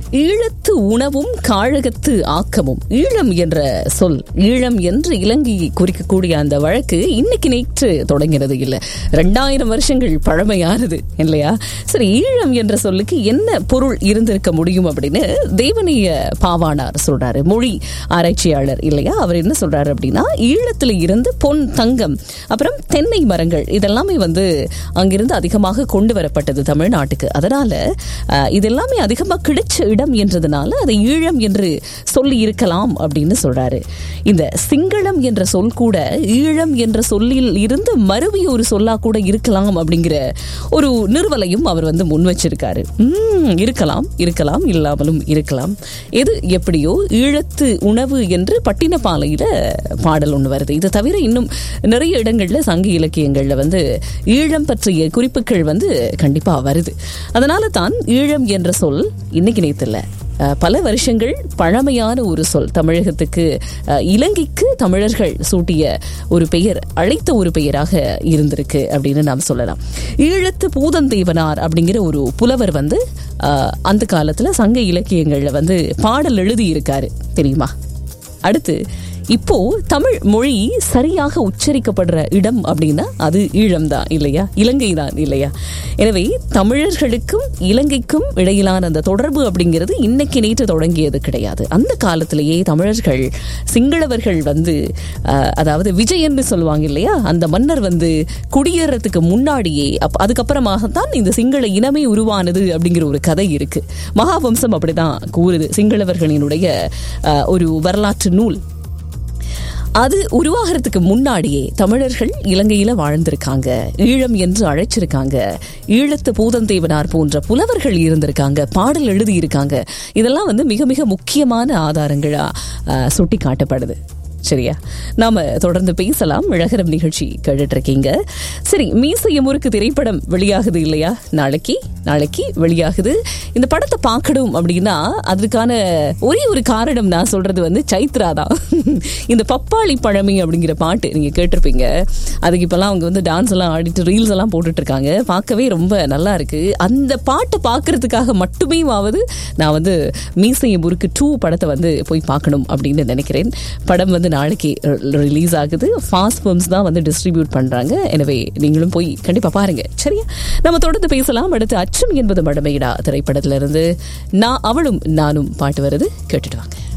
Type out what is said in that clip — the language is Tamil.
ஈழத்து உணவும் காழகத்து ஆக்கமும் ஈழம் என்ற சொல் ஈழம் என்று இலங்கையை குறிக்கக்கூடிய அந்த வழக்கு இன்னைக்கு நேற்று தொடங்கிறது இல்லை ரெண்டாயிரம் வருஷங்கள் பழமையானது இல்லையா சரி ஈழம் என்ற சொல்லுக்கு என்ன பொருள் இருந்திருக்க முடியும் அப்படின்னு தேவனைய பாவானார் சொல்றாரு மொழி ஆராய்ச்சியாளர் இல்லையா அவர் என்ன சொல்றாரு அப்படின்னா ஈழத்துல இருந்து பொன் தங்கம் அப்புறம் தென்னை மரங்கள் இதெல்லாமே வந்து அங்கிருந்து அதிகமாக கொண்டு வரப்பட்டது தமிழ்நாட்டுக்கு அதனால அஹ், இது எல்லாமே அதிகமாக கிடைச்ச இடம் என்றதுனால அதை ஈழம் என்று சொல்லி இருக்கலாம் அப்படின்னு சொல்றாரு இந்த சிங்களம் என்ற சொல் கூட ஈழம் என்ற சொல்லில் இருந்து மறுவி ஒரு சொல்லா கூட இருக்கலாம் அப்படிங்கிற ஒரு நிறுவலையும் அவர் வந்து முன் வச்சிருக்காரு உம், இருக்கலாம் இருக்கலாம் இல்லாமலும் இருக்கலாம் எது எப்படியோ ஈழத்து உணவு என்று பட்டினப்பாலையில பாடல் ஒன்று வருது இது தவிர இன்னும் நிறைய இடங்கள்ல சங்க இலக்கியங்கள்ல வந்து ஈழம் பற்றிய குறிப்புகள் வந்து கண்டிப்பா வருது அதனால தான் ஈழம் என்ற சொல் இன்னைக்கு நேத்துல அஹ், பல வருஷங்கள் பழமையான ஒரு சொல் தமிழகத்துக்கு அஹ், இலங்கைக்கு தமிழர்கள் சூட்டிய ஒரு பெயர் அழைத்த ஒரு பெயராக இருந்திருக்கு அப்படின்னு நாம் சொல்லலாம் ஈழத்து பூதந்தேவனார் அப்படிங்கிற ஒரு புலவர் வந்து அஹ், அந்த காலத்துல சங்க இலக்கியங்கள்ல வந்து பாடல் எழுதி இருக்காரு தெரியுமா அடுத்து இப்போ தமிழ் மொழி சரியாக உச்சரிக்கப்படுற இடம் அப்படின்னா அது ஈழம் தான் இல்லையா இலங்கை தான் இல்லையா எனவே தமிழர்களுக்கும் இலங்கைக்கும் இடையிலான அந்த தொடர்பு அப்படிங்கிறது இன்னைக்கு நேற்று தொடங்கியது கிடையாது அந்த காலத்திலேயே தமிழர்கள் சிங்களவர்கள் வந்து அஹ், அதாவது விஜயன்னு சொல்லுவாங்க இல்லையா அந்த மன்னர் வந்து குடியேறதுக்கு முன்னாடியே அப் அதுக்கப்புறமாகத்தான் இந்த சிங்கள இனமே உருவானது அப்படிங்கிற ஒரு கதை இருக்கு மகாவம்சம் அப்படிதான் கூறுது சிங்களவர்களினுடைய அஹ், ஒரு வரலாற்று நூல் அது உருவாகிறதுக்கு முன்னாடியே தமிழர்கள் இலங்கையில வாழ்ந்திருக்காங்க ஈழம் என்று அழைச்சிருக்காங்க ஈழத்து பூதந்தேவனார் போன்ற புலவர்கள் இருந்திருக்காங்க பாடல் எழுதியிருக்காங்க இதெல்லாம் வந்து மிக மிக முக்கியமான ஆதாரங்களா அஹ், சுட்டி காட்டப்படுது சரியா நாம தொடர்ந்து பேசலாம் விழகரம் நிகழ்ச்சி கேட்டுட்டு இருக்கீங்க சரி மீசைய முறுக்கு திரைப்படம் வெளியாகுது இல்லையா நாளைக்கு நாளைக்கு வெளியாகுது இந்த படத்தை பார்க்கணும் அப்படின்னா அதுக்கான ஒரே ஒரு காரணம் நான் சொல்றது வந்து சைத்ரா தான் இந்த பப்பாளி பழமி அப்படிங்கிற பாட்டு நீங்க கேட்டிருப்பீங்க அதுக்கு இப்பெல்லாம் அவங்க வந்து டான்ஸ் எல்லாம் ஆடிட்டு ரீல்ஸ் எல்லாம் போட்டுட்டு இருக்காங்க பார்க்கவே ரொம்ப நல்லா இருக்கு அந்த பாட்டை பார்க்கறதுக்காக மட்டுமே ஆவது நான் வந்து மீசைய முறுக்கு டூ படத்தை வந்து போய் பார்க்கணும் அப்படின்னு நினைக்கிறேன் படம் வந்து நாளைக்கு ரிலீஸ் ஆகுது ஃபாஸ்ட் ஃபிலிம்ஸ் தான் வந்து டிஸ்ட்ரிபியூட் பண்றாங்க எனவே நீங்களும் போய் கண்டிப்பா பாருங்க சரியா நம்ம தொடர்ந்து பேசலாம் அடுத்து அச்சம் என்பது மடமையிடா திரைப்படத்திலிருந்து நான் அவளும் நானும் பாட்டு வருது கேட்டுட்டு வாங்க